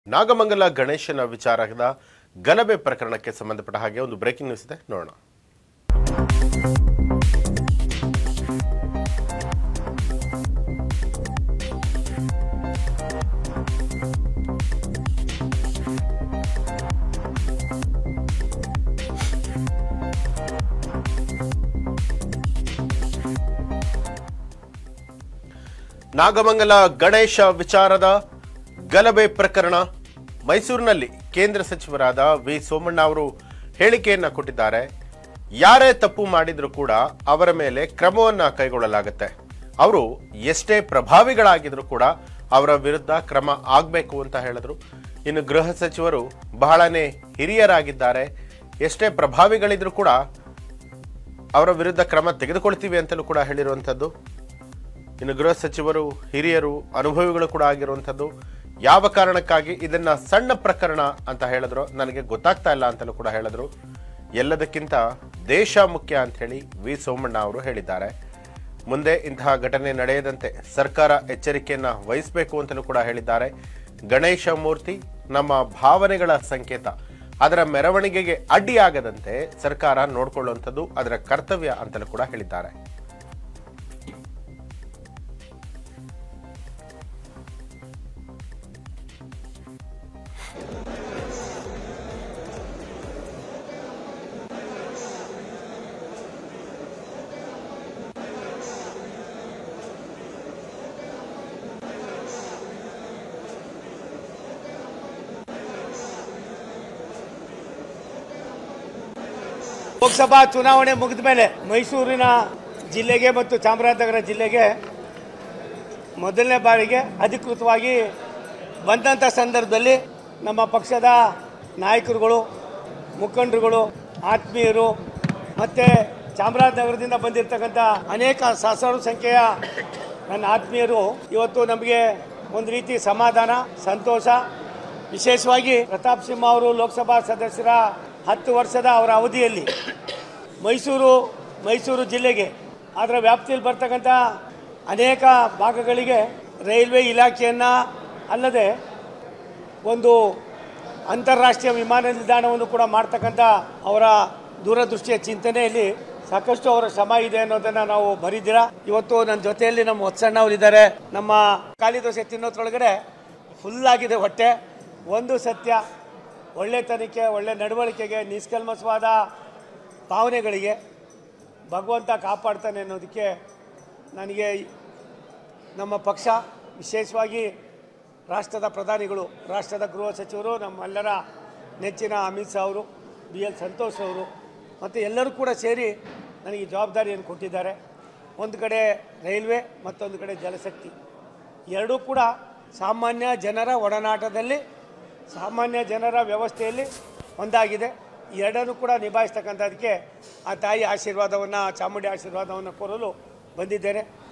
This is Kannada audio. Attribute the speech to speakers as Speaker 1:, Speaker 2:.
Speaker 1: ನಾಗಮಂಗಲ ಗಣೇಶನ ವಿಚಾರದ ಗಲಭೆ ಪ್ರಕರಣಕ್ಕೆ ಸಂಬಂಧಪಟ್ಟ ಹಾಗೆ ಒಂದು ಬ್ರೇಕಿಂಗ್ ನ್ಯೂಸ್ ಇದೆ ನೋಡೋಣ ನಾಗಮಂಗಲ ಗಣೇಶ ವಿಚಾರದ ಗಲಭೆ ಪ್ರಕರಣ ಮೈಸೂರಿನಲ್ಲಿ ಕೇಂದ್ರ ಸಚಿವರಾದ ವಿ ಸೋಮಣ್ಣ ಅವರು ಹೇಳಿಕೆಯನ್ನ ಕೊಟ್ಟಿದ್ದಾರೆ ಯಾರೇ ತಪ್ಪು ಮಾಡಿದ್ರು ಕೂಡ ಅವರ ಮೇಲೆ ಕ್ರಮವನ್ನ ಕೈಗೊಳ್ಳಲಾಗುತ್ತೆ ಅವರು ಎಷ್ಟೇ ಪ್ರಭಾವಿಗಳಾಗಿದ್ರು ಕೂಡ ಅವರ ವಿರುದ್ಧ ಕ್ರಮ ಆಗಬೇಕು ಅಂತ ಹೇಳಿದ್ರು ಇನ್ನು ಗೃಹ ಸಚಿವರು ಬಹಳನೇ ಹಿರಿಯರಾಗಿದ್ದಾರೆ ಎಷ್ಟೇ ಪ್ರಭಾವಿಗಳಿದ್ರು ಕೂಡ ಅವರ ವಿರುದ್ಧ ಕ್ರಮ ತೆಗೆದುಕೊಳ್ತೀವಿ ಅಂತಲೂ ಕೂಡ ಹೇಳಿರುವಂಥದ್ದು ಇನ್ನು ಗೃಹ ಸಚಿವರು ಹಿರಿಯರು ಅನುಭವಿಗಳು ಕೂಡ ಆಗಿರುವಂಥದ್ದು ಯಾವ ಕಾರಣಕ್ಕಾಗಿ ಇದನ್ನ ಸಣ್ಣ ಪ್ರಕರಣ ಅಂತ ಹೇಳಿದ್ರು ನನಗೆ ಗೊತ್ತಾಗ್ತಾ ಇಲ್ಲ ಅಂತಲೂ ಕೂಡ ಹೇಳಿದ್ರು ಎಲ್ಲದಕ್ಕಿಂತ ದೇಶ ಮುಖ್ಯ ಅಂತ ಹೇಳಿ ವಿ ಸೋಮಣ್ಣ ಅವರು ಹೇಳಿದ್ದಾರೆ ಮುಂದೆ ಇಂತಹ ಘಟನೆ ನಡೆಯದಂತೆ ಸರ್ಕಾರ ಎಚ್ಚರಿಕೆಯನ್ನ ವಹಿಸಬೇಕು ಅಂತಲೂ ಕೂಡ ಹೇಳಿದ್ದಾರೆ ಗಣೇಶ ಮೂರ್ತಿ ನಮ್ಮ ಭಾವನೆಗಳ ಸಂಕೇತ ಅದರ ಮೆರವಣಿಗೆಗೆ ಅಡ್ಡಿಯಾಗದಂತೆ ಸರ್ಕಾರ ನೋಡಿಕೊಳ್ಳುವಂಥದ್ದು ಅದರ ಕರ್ತವ್ಯ ಅಂತಲೂ ಕೂಡ ಹೇಳಿದ್ದಾರೆ
Speaker 2: ಲೋಕಸಭಾ ಚುನಾವಣೆ ಮುಗಿದ ಮೇಲೆ ಮೈಸೂರಿನ ಜಿಲ್ಲೆಗೆ ಮತ್ತು ಚಾಮರಾಜನಗರ ಜಿಲ್ಲೆಗೆ ಮೊದಲನೇ ಬಾರಿಗೆ ಅಧಿಕೃತವಾಗಿ ಬಂದಂಥ ಸಂದರ್ಭದಲ್ಲಿ ನಮ್ಮ ಪಕ್ಷದ ನಾಯಕರುಗಳು ಮುಖಂಡರುಗಳು ಆತ್ಮೀಯರು ಮತ್ತು ಚಾಮರಾಜನಗರದಿಂದ ಬಂದಿರತಕ್ಕಂಥ ಅನೇಕ ಸಹಸ್ರಾರು ಸಂಖ್ಯೆಯ ನನ್ನ ಆತ್ಮೀಯರು ಇವತ್ತು ನಮಗೆ ಒಂದು ರೀತಿ ಸಮಾಧಾನ ಸಂತೋಷ ವಿಶೇಷವಾಗಿ ಪ್ರತಾಪ್ ಸಿಂಹ ಅವರು ಲೋಕಸಭಾ ಸದಸ್ಯರ ಹತ್ತು ವರ್ಷದ ಅವರ ಅವಧಿಯಲ್ಲಿ ಮೈಸೂರು ಮೈಸೂರು ಜಿಲ್ಲೆಗೆ ಅದರ ವ್ಯಾಪ್ತಿಯಲ್ಲಿ ಬರ್ತಕ್ಕಂಥ ಅನೇಕ ಭಾಗಗಳಿಗೆ ರೈಲ್ವೆ ಇಲಾಖೆಯನ್ನು ಅಲ್ಲದೆ ಒಂದು ಅಂತಾರಾಷ್ಟ್ರೀಯ ವಿಮಾನ ನಿಲ್ದಾಣವನ್ನು ಕೂಡ ಮಾಡ್ತಕ್ಕಂಥ ಅವರ ದೂರದೃಷ್ಟಿಯ ಚಿಂತನೆಯಲ್ಲಿ ಸಾಕಷ್ಟು ಅವರ ಶ್ರಮ ಇದೆ ಅನ್ನೋದನ್ನ ನಾವು ಬರೀದಿರಾ ಇವತ್ತು ನನ್ನ ಜೊತೆಯಲ್ಲಿ ನಮ್ಮ ಹೊತ್ಸಣ್ಣ ಅವರಿದ್ದಾರೆ ನಮ್ಮ ಖಾಲಿ ದೋಸೆ ತಿನ್ನೋದ್ರೊಳಗಡೆ ಫುಲ್ ಆಗಿದೆ ಹೊಟ್ಟೆ ಒಂದು ಸತ್ಯ ಒಳ್ಳೆತನಕ್ಕೆ ಒಳ್ಳೆ ನಡವಳಿಕೆಗೆ ನಿಷ್ಕಲ್ಮಸವಾದ ಭಾವನೆಗಳಿಗೆ ಭಗವಂತ ಕಾಪಾಡ್ತಾನೆ ಅನ್ನೋದಕ್ಕೆ ನನಗೆ ನಮ್ಮ ಪಕ್ಷ ವಿಶೇಷವಾಗಿ ರಾಷ್ಟ್ರದ ಪ್ರಧಾನಿಗಳು ರಾಷ್ಟ್ರದ ಗೃಹ ಸಚಿವರು ನಮ್ಮೆಲ್ಲರ ನೆಚ್ಚಿನ ಅಮಿತ್ ಶಾ ಅವರು ಬಿ ಎಲ್ ಸಂತೋಷ್ ಅವರು ಮತ್ತು ಎಲ್ಲರೂ ಕೂಡ ಸೇರಿ ನನಗೆ ಈ ಜವಾಬ್ದಾರಿಯನ್ನು ಕೊಟ್ಟಿದ್ದಾರೆ ಒಂದು ಕಡೆ ರೈಲ್ವೆ ಮತ್ತೊಂದು ಕಡೆ ಜಲಶಕ್ತಿ ಎರಡೂ ಕೂಡ ಸಾಮಾನ್ಯ ಜನರ ಒಡನಾಟದಲ್ಲಿ ಸಾಮಾನ್ಯ ಜನರ ವ್ಯವಸ್ಥೆಯಲ್ಲಿ ಒಂದಾಗಿದೆ ಎರಡನ್ನೂ ಕೂಡ ನಿಭಾಯಿಸ್ತಕ್ಕಂಥದ್ದಕ್ಕೆ ಆ ತಾಯಿ ಆಶೀರ್ವಾದವನ್ನು ಚಾಮುಂಡಿ ಆಶೀರ್ವಾದವನ್ನು ಕೋರಲು ಬಂದಿದ್ದೇನೆ